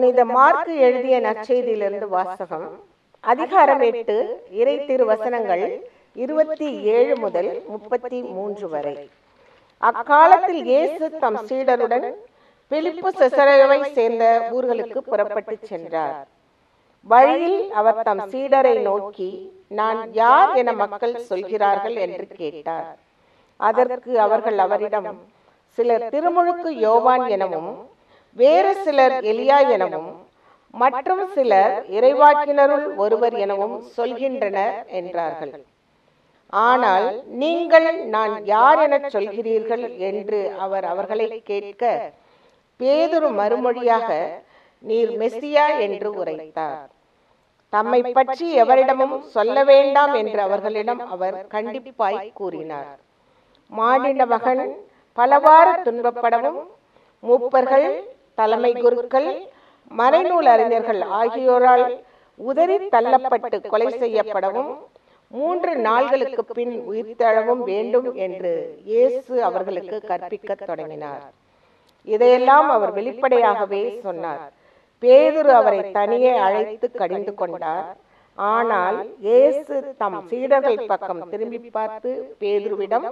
புனித மார்க்கு எழுதிய நற்செய்தியிலிருந்து வாசகம் அதிகாரம் எட்டு இறை திருவசனங்கள் இருபத்தி ஏழு முதல் முப்பத்தி மூன்று வரை அக்காலத்தில் இயேசு தம் சீடருடன் பிலிப்பு செசரவை சேர்ந்த ஊர்களுக்கு புறப்பட்டு சென்றார் வழியில் அவர் தம் சீடரை நோக்கி நான் யார் என மக்கள் சொல்கிறார்கள் என்று கேட்டார் அதற்கு அவர்கள் அவரிடம் சிலர் திருமுழுக்கு யோவான் எனவும் வேறு சிலர் எலியா எனவும் மற்றும் சிலர் இறைவாக்கினருள் ஒருவர் எனவும் சொல்கின்றனர் என்றார்கள் ஆனால் நீங்கள் நான் யார் என சொல்கிறீர்கள் என்று அவர் அவர்களை கேட்க பேதுரு மறுமொழியாக நீர் மெஸ்ஸியா என்று உரைத்தார் தம்மை பற்றி எவரிடமும் சொல்ல வேண்டாம் என்று அவர்களிடம் அவர் கண்டிப்பாய் கூறினார் மானிட மகன் பலவாறு துன்பப்படவும் மூப்பர்கள் தலைமை குருக்கள் மறைநூல் அறிஞர்கள் ஆகியோரால் உதறி தள்ளப்பட்டு கொலை செய்யப்படவும் மூன்று நாள்களுக்கு பின் உயிர்த்தெழவும் வேண்டும் என்று இயேசு அவர்களுக்கு கற்பிக்கத் தொடங்கினார் இதையெல்லாம் அவர் வெளிப்படையாகவே சொன்னார் பேதுரு அவரை தனியே அழைத்து கடிந்து கொண்டார் ஆனால் இயேசு தம் சீடர்கள் பக்கம் திரும்பி பார்த்து பேதுருவிடம்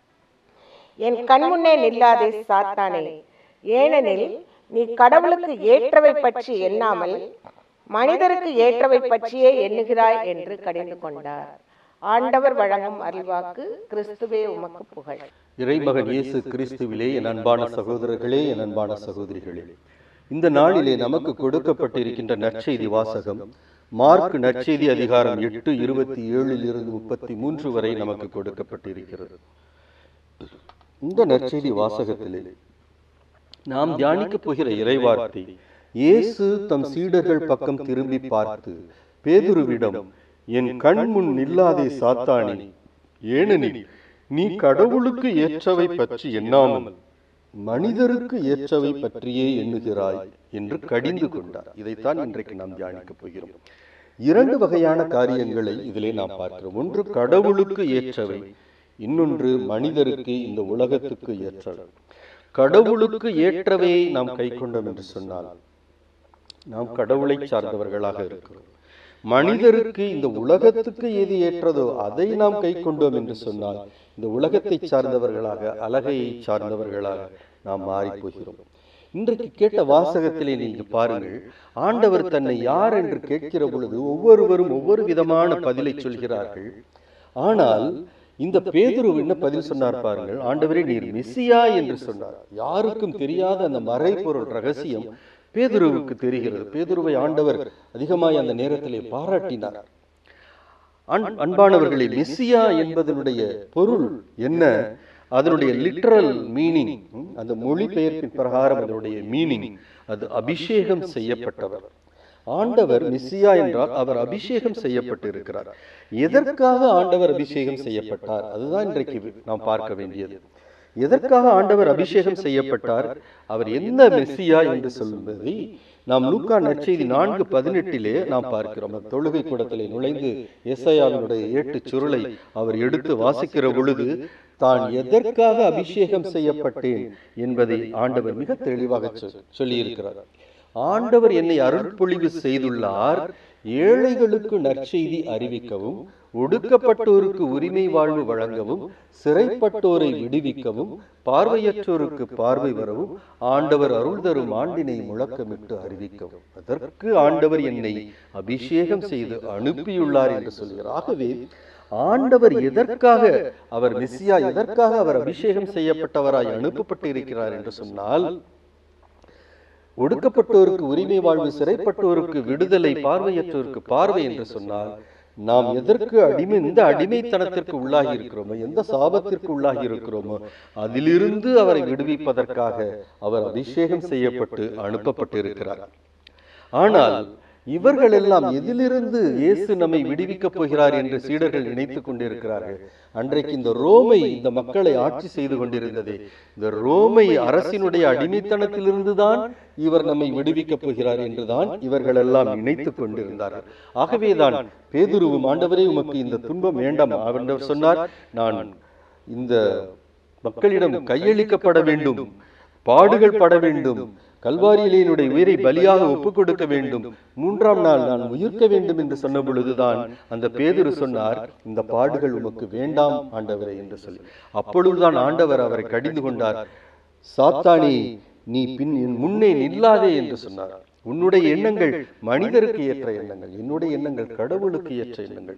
என் கண்முன்னே நில்லாதே சாத்தானே ஏனெனில் நீ கடவுளுக்கு ஏற்றவை பற்றி எண்ணாமல் மனிதருக்கு ஏற்றவை பற்றியே எண்ணுகிறாய் என்று கடிந்து கொண்டார் ஆண்டவர் வழங்கும் அருள்வாக்கு கிறிஸ்துவே உமக்கு புகழ் இறைமகன் இயேசு கிறிஸ்துவிலே என் அன்பான சகோதரர்களே என் அன்பான சகோதரிகளே இந்த நாளிலே நமக்கு கொடுக்கப்பட்டிருக்கின்ற நற்செய்தி வாசகம் மார்க் நற்செய்தி அதிகாரம் எட்டு இருபத்தி ஏழில் இருந்து முப்பத்தி மூன்று வரை நமக்கு கொடுக்கப்பட்டிருக்கிறது இந்த நற்செய்தி வாசகத்திலே நாம் தியானிக்கப் போகிற இறைவார்த்தை இயேசு தம் சீடர்கள் பக்கம் திரும்பி பார்த்து பேதுருவிடம் என் கண் முன் நில்லாதே சாத்தானே ஏனெனில் நீ கடவுளுக்கு ஏற்றவை பற்றி எண்ணாமல் மனிதருக்கு ஏற்றவை பற்றியே எண்ணுகிறாய் என்று கடிந்து கொண்டார் இதைத்தான் இன்றைக்கு நாம் தியானிக்கப் போகிறோம் இரண்டு வகையான காரியங்களை இதிலே நாம் பார்க்கிறோம் ஒன்று கடவுளுக்கு ஏற்றவை இன்னொன்று மனிதருக்கு இந்த உலகத்துக்கு ஏற்றவை கடவுளுக்கு ஏற்றவையை நாம் கை கொண்டோம் என்று சொன்னால் நாம் கடவுளை சார்ந்தவர்களாக இருக்கிறோம் மனிதருக்கு இந்த உலகத்துக்கு எது ஏற்றதோ அதை நாம் கை கொண்டோம் என்று சொன்னால் இந்த உலகத்தை சார்ந்தவர்களாக அழகையை சார்ந்தவர்களாக நாம் மாறி போகிறோம் இன்றைக்கு கேட்ட வாசகத்திலே நீங்க பாருங்கள் ஆண்டவர் தன்னை யார் என்று கேட்கிற பொழுது ஒவ்வொருவரும் ஒவ்வொரு விதமான பதிலை சொல்கிறார்கள் ஆனால் இந்த பேதுரு என்ன பதில் சொன்னார் பாருங்கள் ஆண்டவரே நீர் மெஸ்ஸியா என்று சொன்னார் யாருக்கும் தெரியாத அந்த மறைபொருள் ரகசியம் பேதுருவுக்கு தெரிகிறது பேதுருவை ஆண்டவர் அதிகமாய் அந்த நேரத்திலே பாராட்டினார் அன்- அன்பானவர்களே மெஸ்ஸியா என்பதனுடைய பொருள் என்ன அதனுடைய லிட்டரல் மீனிங் அந்த மொழிபெயர்ப்பின் பிரகாரம் அதனுடைய மீனிங் அது அபிஷேகம் செய்யப்பட்டவர் ஆண்டவர் மெஸ்ஸியா என்றால் அவர் அபிஷேகம் செய்யப்பட்டு இருக்கிறார் எதற்காக ஆண்டவர் அபிஷேகம் செய்யப்பட்டார் அதுதான் இன்றைக்கு நாம் பார்க்க வேண்டியது எதற்காக ஆண்டவர் அபிஷேகம் செய்யப்பட்டார் அவர் எந்த மெஸ்ஸியா என்று சொல்வதை நாம் லூக்கா நற்செய்தி நான்கு பதினெட்டிலே நாம் பார்க்கிறோம் அந்த தொழுகை கூடத்திலே நுழைந்து எஸ்ஐயாவினுடைய ஏட்டு சுருளை அவர் எடுத்து வாசிக்கிற பொழுது தான் எதற்காக அபிஷேகம் செய்யப்பட்டேன் என்பதை ஆண்டவர் மிக தெளிவாக சொ- சொல்லியிருக்கிறார் ஆண்டவர் என்னை அருள்பொழிவு செய்துள்ளார் ஏழைகளுக்கு நற்செய்தி அறிவிக்கவும் ஒடுக்கப்பட்டோருக்கு உரிமை வாழ்வு வழங்கவும் சிறைப்பட்டோரை விடுவிக்கவும் பார்வையற்றோருக்கு பார்வை வரவும் ஆண்டவர் அருள் தரும் ஆண்டினை முழக்கமிட்டு அறிவிக்கவும் அதற்கு ஆண்டவர் என்னை அபிஷேகம் செய்து அனுப்பியுள்ளார் என்று சொல்கிறார் ஆகவே ஆண்டவர் எதற்காக அவர் மெஸ்ஸியா எதற்காக அவர் அபிஷேகம் செய்யப்பட்டவராய் அனுப்பப்பட்டு இருக்கிறார் என்று சொன்னால் ஒடுக்கப்பட்டோருக்கு உரிமை வாழ்வு சிறைப்பட்டோருக்கு விடுதலை பார்வையற்றோருக்கு பார்வை என்று சொன்னால் நாம் எதற்கு அடிமை இந்த அடிமைத்தனத்திற்கு உள்ளாகி இருக்கிறோமோ எந்த சாபத்திற்கு உள்ளாகி இருக்கிறோமோ அதிலிருந்து அவரை விடுவிப்பதற்காக அவர் அபிஷேகம் செய்யப்பட்டு அனுப்பப்பட்டு இருக்கிறார் ஆனால் இவர்கள் எல்லாம் எதிலிருந்து இயேசு நம்மை விடுவிக்கப் போகிறார் என்று சீடர்கள் நினைத்துக் கொண்டிருக்கிறார்கள் அன்றைக்கு இந்த ரோமை இந்த மக்களை ஆட்சி செய்து கொண்டிருந்ததே இந்த ரோமை அரசினுடைய அடிமைத்தனத்திலிருந்து தான் இவர் நம்மை விடுவிக்கப் போகிறார் என்றுதான் இவர்கள் எல்லாம் நினைத்துக் கொண்டிருந்தார்கள் ஆகவேதான் பேதுருவும் ஆண்டவரே உமக்கு இந்த துன்பம் வேண்டாம் ஆண்டவர் சொன்னார் நான் இந்த மக்களிடம் கையளிக்கப்பட வேண்டும் பாடுகள் பட வேண்டும் கல்வாரியிலே என்னுடைய உயிரை பலியாக ஒப்புக் கொடுக்க வேண்டும் மூன்றாம் நாள் நான் உயிர்க்க வேண்டும் என்று சொன்ன பொழுதுதான் அந்த பேதுரு சொன்னார் இந்த பாடுகள் உமக்கு வேண்டாம் ஆண்டவரே என்று சொல்லி அப்பொழுதுதான் ஆண்டவர் அவரை கடிந்து கொண்டார் சாத்தானி நீ பின் என் முன்னே நில்லாதே என்று சொன்னார் உன்னுடைய எண்ணங்கள் மனிதருக்கு ஏற்ற எண்ணங்கள் என்னுடைய எண்ணங்கள் கடவுளுக்கு ஏற்ற எண்ணங்கள்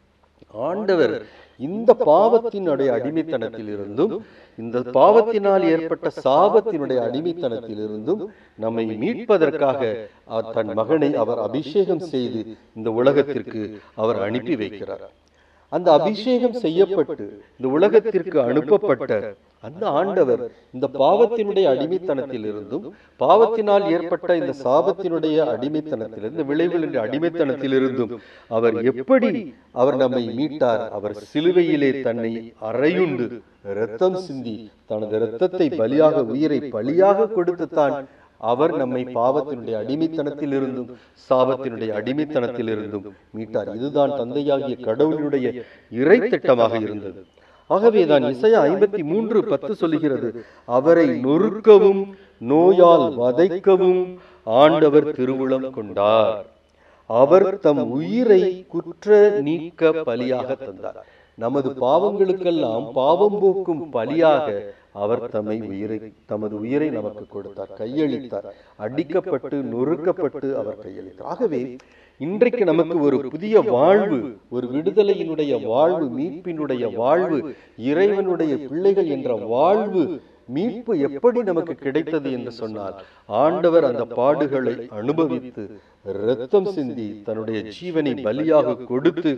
ஆண்டவர் இந்த பாவத்தினுடைய அடிமைத்தனத்தில் இருந்தும் இந்த பாவத்தினால் ஏற்பட்ட சாபத்தினுடைய அடிமைத்தனத்தில் இருந்தும் நம்மை மீட்பதற்காக அவர் தன் மகனை அவர் அபிஷேகம் செய்து இந்த உலகத்திற்கு அவர் அனுப்பி வைக்கிறார் அந்த அபிஷேகம் செய்யப்பட்டு இந்த உலகத்திற்கு அனுப்பப்பட்ட அந்த ஆண்டவர் இந்த பாவத்தினுடைய அடிமைத்தனத்தில் இருந்தும் பாவத்தினால் ஏற்பட்ட இந்த சாபத்தினுடைய அடிமைத்தனத்திலிருந்து விளைவுகளின் அடிமைத்தனத்திலிருந்தும் அவர் எப்படி அவர் நம்மை மீட்டார் அவர் சிலுவையிலே தன்னை அறையுண்டு இரத்தம் சிந்தி தனது இரத்தத்தை பலியாக உயிரை பலியாக கொடுத்து தான் அவர் நம்மை பாவத்தினுடைய அடிமைத்தனத்தில் இருந்தும் சாபத்தினுடைய அடிமைத்தனத்தில் இருந்தும் மீட்டார் இதுதான் தந்தையாகிய கடவுளுடைய இறை திட்டமாக இருந்தது ஆகவேதான் இசையா ஐம்பத்தி மூன்று பத்து சொல்லுகிறது அவரை நொறுக்கவும் நோயால் வதைக்கவும் ஆண்டவர் திருவுளம் கொண்டார் அவர் தம் உயிரை குற்ற நீக்க பலியாக தந்தார் நமது பாவங்களுக்கெல்லாம் பாவம் போக்கும் பலியாக அவர் தம்மை உயிரை தமது உயிரை நமக்கு கொடுத்தார் கையளித்தார் அடிக்கப்பட்டு நொறுக்கப்பட்டு அவர் கையளித்தார் ஆகவே இன்றைக்கு நமக்கு ஒரு புதிய வாழ்வு ஒரு விடுதலையினுடைய வாழ்வு மீட்பினுடைய வாழ்வு இறைவனுடைய பிள்ளைகள் என்ற வாழ்வு மீட்பு எப்படி நமக்கு கிடைத்தது என்று சொன்னால் ஆண்டவர் அந்த பாடுகளை அனுபவித்து இரத்தம் சிந்தி தன்னுடைய ஜீவனை பலியாக கொடுத்து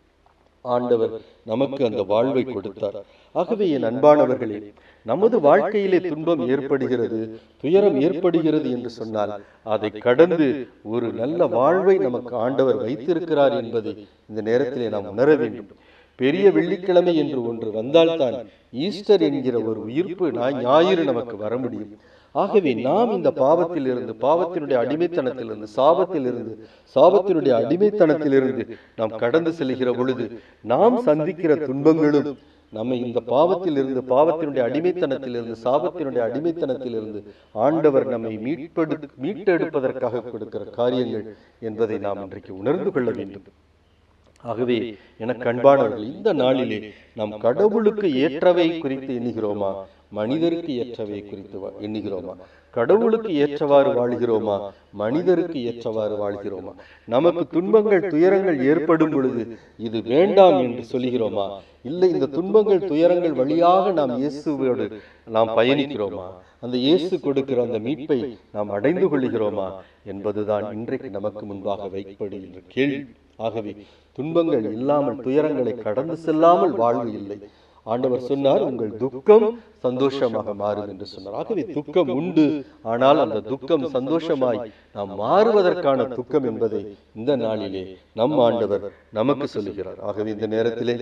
ஆண்டவர் நமக்கு அந்த வாழ்வை கொடுத்தார் ஆகவே என் அன்பானவர்களே நமது வாழ்க்கையிலே துன்பம் ஏற்படுகிறது துயரம் ஏற்படுகிறது என்று சொன்னால் அதை கடந்து ஒரு நல்ல வாழ்வை நமக்கு ஆண்டவர் வைத்திருக்கிறார் என்பதை இந்த நேரத்திலே நாம் உணர வேண்டும் பெரிய வெள்ளிக்கிழமை என்று ஒன்று வந்தால்தான் ஈஸ்டர் என்கிற ஒரு உயிர்ப்பு ஞா- ஞாயிறு நமக்கு வர முடியும் ஆகவே நாம் இந்த பாவத்தில் இருந்து பாவத்தினுடைய அடிமைத்தனத்திலிருந்து சாபத்திலிருந்து சாபத்தினுடைய அடிமைத்தனத்திலிருந்து நாம் கடந்து செல்கிற பொழுது நாம் சந்திக்கிற துன்பங்களும் நம்மை இந்த பாவத்தில் இருந்து பாவத்தினுடைய அடிமைத்தனத்திலிருந்து சாபத்தினுடைய அடிமைத்தனத்திலிருந்து ஆண்டவர் நம்மை மீட்பெடு மீட்டெடுப்பதற்காக கொடுக்கிற காரியங்கள் என்பதை நாம் இன்றைக்கு உணர்ந்து கொள்ள வேண்டும் ஆகவே எனக்கு அன்பானவர்கள் இந்த நாளிலே நாம் கடவுளுக்கு ஏற்றவை குறித்து எண்ணுகிறோமா மனிதருக்கு ஏற்றவை குறித்து வா- எண்ணுகிறோமா கடவுளுக்கு ஏற்றவாறு வாழ்கிறோமா மனிதருக்கு ஏற்றவாறு வாழ்கிறோமா நமக்கு துன்பங்கள் துயரங்கள் ஏற்படும் பொழுது இது வேண்டாம் என்று சொல்லுகிறோமா இல்லை இந்த துன்பங்கள் துயரங்கள் வழியாக நாம் இயேசுவோடு நாம் பயணிக்கிறோமா அந்த இயேசு கொடுக்கிற அந்த மீட்பை நாம் அடைந்து கொள்கிறோமா என்பதுதான் இன்றைக்கு நமக்கு முன்பாக வைக்கப்படுகின்ற கேள்வி ஆகவே துன்பங்கள் இல்லாமல் துயரங்களை கடந்து செல்லாமல் வாழ்வு இல்லை ஆண்டவர் சொன்னார் உங்கள் துக்கம் சந்தோஷமாக மாறும் என்று சொன்னார் ஆகவே துக்கம் உண்டு ஆனால் அந்த துக்கம் சந்தோஷமாய் நாம் மாறுவதற்கான துக்கம் என்பதை இந்த நாளிலே நம் ஆண்டவர் நமக்கு சொல்லுகிறார் ஆகவே இந்த நேரத்திலே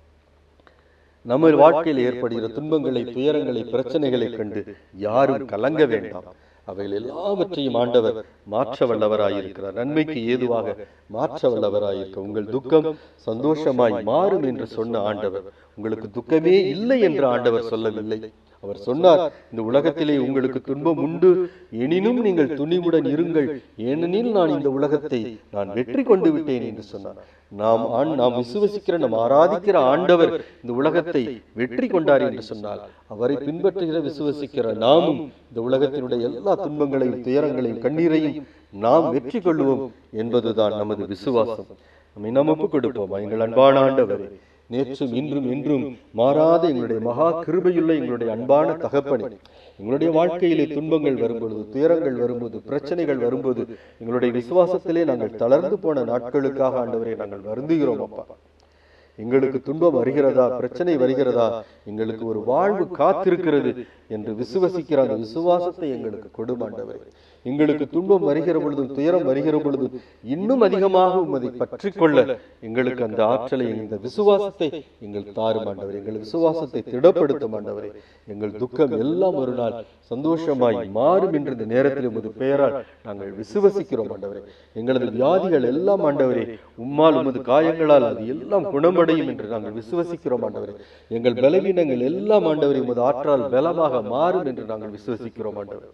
நம்ம வாழ்க்கையில் ஏற்படுகிற துன்பங்களை துயரங்களை பிரச்சனைகளை கண்டு யாரும் கலங்க வேண்டாம் அவைகள் எல்லாவற்றையும் ஆண்டவர் மாற்ற வல்லவராயிருக்கிறார் நன்மைக்கு ஏதுவாக மாற்ற வல்லவராயிருக்க உங்கள் துக்கம் சந்தோஷமாய் மாறும் என்று சொன்ன ஆண்டவர் உங்களுக்கு துக்கமே இல்லை என்று ஆண்டவர் சொல்லவில்லை அவர் சொன்னார் இந்த உலகத்திலே உங்களுக்கு துன்பம் உண்டு எனினும் நீங்கள் துணிவுடன் இருங்கள் ஏனெனில் நான் இந்த உலகத்தை நான் வெற்றி கொண்டு விட்டேன் என்று சொன்னார் நாம் ஆண் நாம் விசுவசிக்கிற நாம் ஆராதிக்கிற ஆண்டவர் இந்த உலகத்தை வெற்றி கொண்டார் என்று சொன்னால் அவரை பின்பற்றுகிற விசுவசிக்கிற நாமும் இந்த உலகத்தினுடைய எல்லா துன்பங்களையும் துயரங்களையும் கண்ணீரையும் நாம் வெற்றி கொள்வோம் என்பதுதான் நமது விசுவாசம் நம்மை நாம் ஒப்புக் கொடுப்போம் எங்கள் அன்பான ஆண்டவரே நேற்றும் இன்றும் என்றும் மாறாத எங்களுடைய மகா கிருபையுள்ள எங்களுடைய அன்பான தகப்பனே எங்களுடைய வாழ்க்கையிலே துன்பங்கள் வரும்பொழுது துயரங்கள் வரும்போது பிரச்சனைகள் வரும்போது எங்களுடைய விசுவாசத்திலே நாங்கள் தளர்ந்து போன நாட்களுக்காக ஆண்டவரை நாங்கள் வருந்துகிறோம் அப்பா எங்களுக்கு துன்பம் வருகிறதா பிரச்சனை வருகிறதா எங்களுக்கு ஒரு வாழ்வு காத்திருக்கிறது என்று விசுவசிக்கிற அந்த விசுவாசத்தை எங்களுக்கு கொடுமாண்டவர் எங்களுக்கு துன்பம் வருகிற பொழுது துயரம் வருகிற பொழுது இன்னும் அதிகமாக உமதை பற்றி கொள்ள எங்களுக்கு அந்த ஆற்றலை இந்த விசுவாசத்தை எங்கள் தாருமாண்டவர் எங்கள் விசுவாசத்தை திடப்படுத்தும் ஆண்டவரே எங்கள் துக்கம் எல்லாம் ஒரு நாள் சந்தோஷமாய் மாறும் என்ற இந்த நேரத்தில் உமது பெயரால் நாங்கள் விசுவசிக்கிறோம் ஆண்டவரே எங்களது வியாதிகள் எல்லாம் ஆண்டவரே உம்மால் உமது காயங்களால் அது எல்லாம் குணமடையும் என்று நாங்கள் விசுவசிக்கிறோம் ஆண்டவரே எங்கள் பலவீனங்கள் எல்லாம் ஆண்டவரே உமது ஆற்றால் பலமாக மாறும் என்று நாங்கள் விசுவசிக்கிறோம் ஆண்டவரே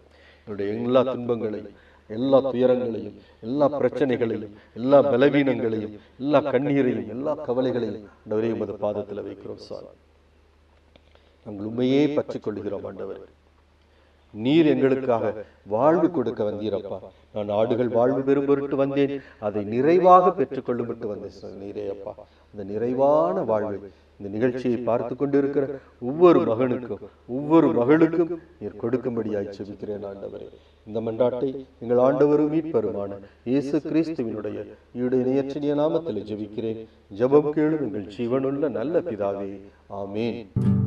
என்னுடைய எல்லா துன்பங்களையும் எல்லா துயரங்களையும் எல்லா பிரச்சனைகளையும் எல்லா பலவீனங்களையும் எல்லா கண்ணீரையும் எல்லா கவலைகளையும் ஆண்டவரே உமது பாதத்தில் வைக்கிறோம் சாமி நாங்கள் உண்மையே பற்றிக் கொள்கிறோம் ஆண்டவர் நீர் எங்களுக்காக வாழ்வு கொடுக்க வந்தீரப்பா நான் ஆடுகள் வாழ்வு பெறும் பொருட்டு வந்தேன் அதை நிறைவாக பெற்றுக்கொள்ளும் பொருட்டு வந்தேன் சாமி. நீரே அப்பா அந்த நிறைவான வாழ்வை இந்த நிகழ்ச்சியை பார்த்து கொண்டிருக்கிற ஒவ்வொரு மகனுக்கும் ஒவ்வொரு மகளுக்கும் நீர் கொடுக்கும்படியாய் செபிக்கிறேன் ஆண்டவரே இந்த மன்றாட்டை எங்கள் ஆண்டவரும் மீட்பருமான இயேசு கிறிஸ்துவினுடைய ஈடு இணையற்றிய நாமத்தில் ஜெபிக்கிறேன் ஜெபம் கேளு எங்கள் ஜீவனுள்ள நல்ல பிதாவே ஆமென்